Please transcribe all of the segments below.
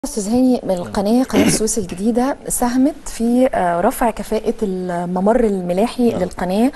استاذ هاني من القناه قناه السويس الجديده ساهمت في آه، رفع كفاءه الممر الملاحي نعم. للقناه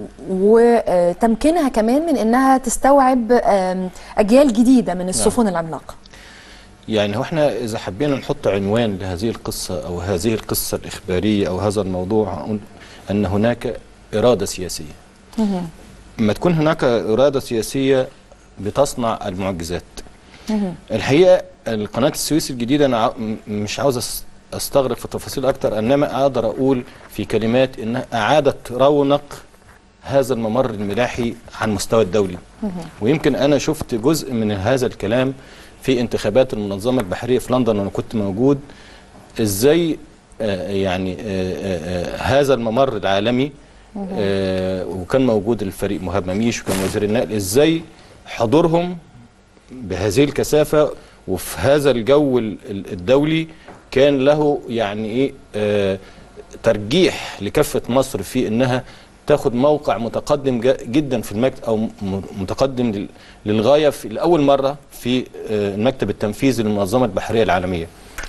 وتمكينها كمان من انها تستوعب آم، اجيال جديده من السفن العملاقه يعني هو احنا اذا حبينا نحط عنوان لهذه القصه او هذه القصه الاخباريه او هذا الموضوع هنقول ان هناك اراده سياسيه. لما تكون هناك اراده سياسيه بتصنع المعجزات. الحقيقه القناه السويس الجديده انا ع- م- مش عاوز أس- استغرق في تفاصيل اكتر انما اقدر اقول في كلمات انها اعادت رونق هذا الممر الملاحي على المستوى الدولي ويمكن انا شفت جزء من هذا الكلام في انتخابات المنظمه البحريه في لندن وانا كنت موجود ازاي آه، يعني آه، آه، آه، هذا الممر العالمي آه، وكان موجود الفريق مهاب مميش وكان وزير النقل ازاي حضورهم بهذه الكثافه وفي هذا الجو ال- ال- الدولي كان له يعني ايه آه ترجيح لكفه مصر في انها تاخد موقع متقدم جا- جدا في المكتب او م- متقدم لل- للغايه في لاول مره في آه، المكتب التنفيذي للمنظمه البحريه العالميه.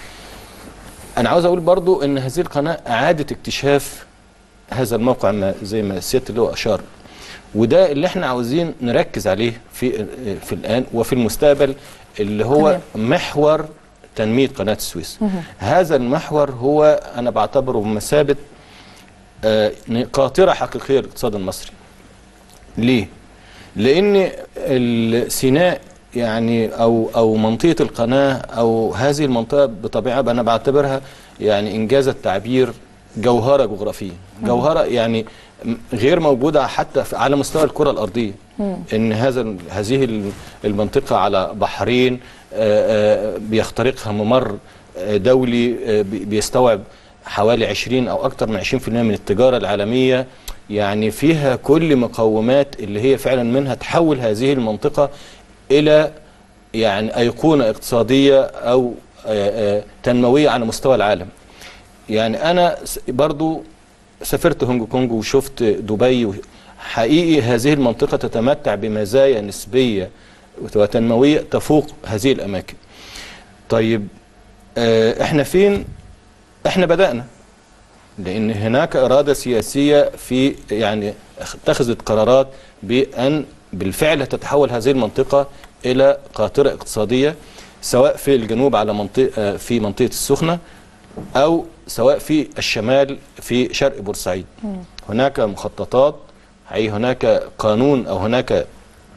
انا عاوز اقول برضو ان هذه القناه اعاده اكتشاف هذا الموقع ما زي ما سياده اللي هو اشار وده اللي احنا عاوزين نركز عليه في في الان وفي المستقبل اللي هو تمام. محور تنميه قناه السويس هذا المحور هو انا بعتبره بمثابه آه، قاطره حقيقيه للاقتصاد المصري ليه لان ال- سيناء يعني او او منطقه القناه او هذه المنطقه بطبيعه انا بعتبرها يعني انجاز التعبير جوهره جغرافيه جوهره يعني م- غير موجوده حتى في- على مستوى الكره الارضيه ان هذا ال- هذه ال- المنطقه على بحرين آه، آه، بيخترقها ممر آه، دولي آه، بي- بيستوعب حوالي 20 او اكثر من 20% من التجاره العالميه يعني فيها كل مقومات اللي هي فعلا منها تحول هذه المنطقه الى يعني ايقونه اقتصاديه او آه، آه، تنمويه على مستوى العالم. يعني انا س- برضو سافرت هونج كونج وشفت دبي و- حقيقي هذه المنطقه تتمتع بمزايا نسبيه وتنمويه تفوق هذه الاماكن. طيب آه، احنا فين؟ احنا بدانا لان هناك اراده سياسيه في يعني اتخذت قرارات بان بالفعل تتحول هذه المنطقه الى قاطره اقتصاديه سواء في الجنوب على منطقه في منطقه السخنه او سواء في الشمال في شرق بورسعيد هناك مخططات اي هناك قانون او هناك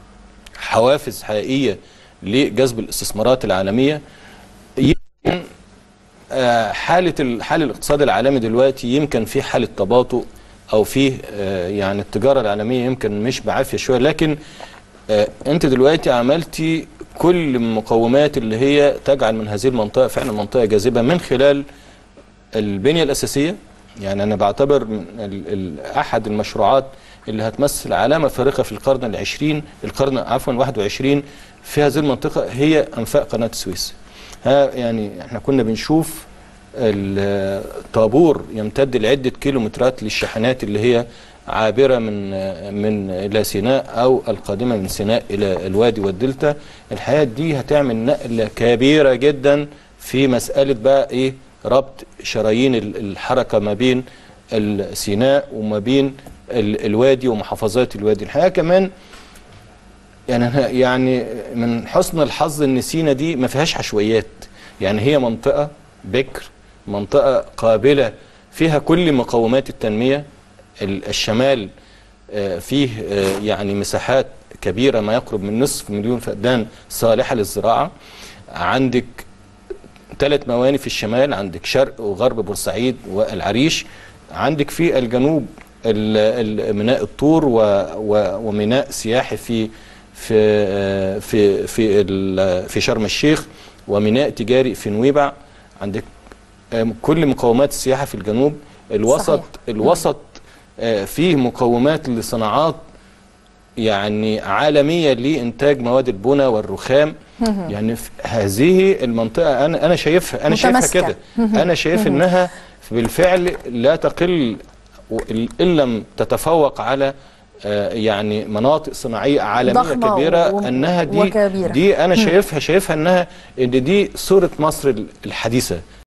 حوافز حقيقيه لجذب الاستثمارات العالميه يمكن آه، حاله ال- حال الاقتصاد العالمي دلوقتي يمكن في حاله تباطؤ او فيه آه، يعني التجاره العالميه يمكن مش بعافيه شويه لكن آه، انت دلوقتي عملتي كل المقومات اللي هي تجعل من هذه المنطقه فعلا منطقه جاذبه من خلال البنيه الاساسيه يعني انا بعتبر من ال ال احد المشروعات اللي هتمثل علامه فارقه في القرن العشرين القرن عفوا 21 في هذه المنطقه هي انفاق قناه السويس ها يعني احنا كنا بنشوف الطابور يمتد لعده كيلومترات للشاحنات اللي هي عابره من من الى سيناء او القادمه من سيناء الى الوادي والدلتا الحياه دي هتعمل نقله كبيره جدا في مساله بقى ايه ربط شرايين ال- الحركه ما بين ال- سيناء وما بين ال- الوادي ومحافظات الوادي الحقيقه كمان يعني أنا- يعني من حسن الحظ ان سينا دي ما فيهاش عشوائيات يعني هي منطقه بكر منطقه قابله فيها كل مقومات التنميه ال- الشمال آه، فيه آه، يعني مساحات كبيره ما يقرب من نصف مليون فدان صالحه للزراعه عندك ثلاث مواني في الشمال عندك شرق وغرب بورسعيد والعريش عندك في الجنوب ال- ال- ميناء الطور و- و- وميناء سياحي في في آه، في في ال- في شرم الشيخ وميناء تجاري في نويبع عندك آه، كل مقومات السياحه في الجنوب الوسط صحيح. الوسط آه، فيه مقومات لصناعات يعني عالميه لانتاج مواد البنى والرخام يعني في هذه المنطقه انا انا شايفها انا شايفها متماسكة. كده انا شايف انها بالفعل لا تقل و- ان لم تتفوق على آه، يعني مناطق صناعيه عالميه ضخمة كبيره و- انها دي وكبيرة. دي انا شايفها شايفها انها ان دي صوره مصر الحديثه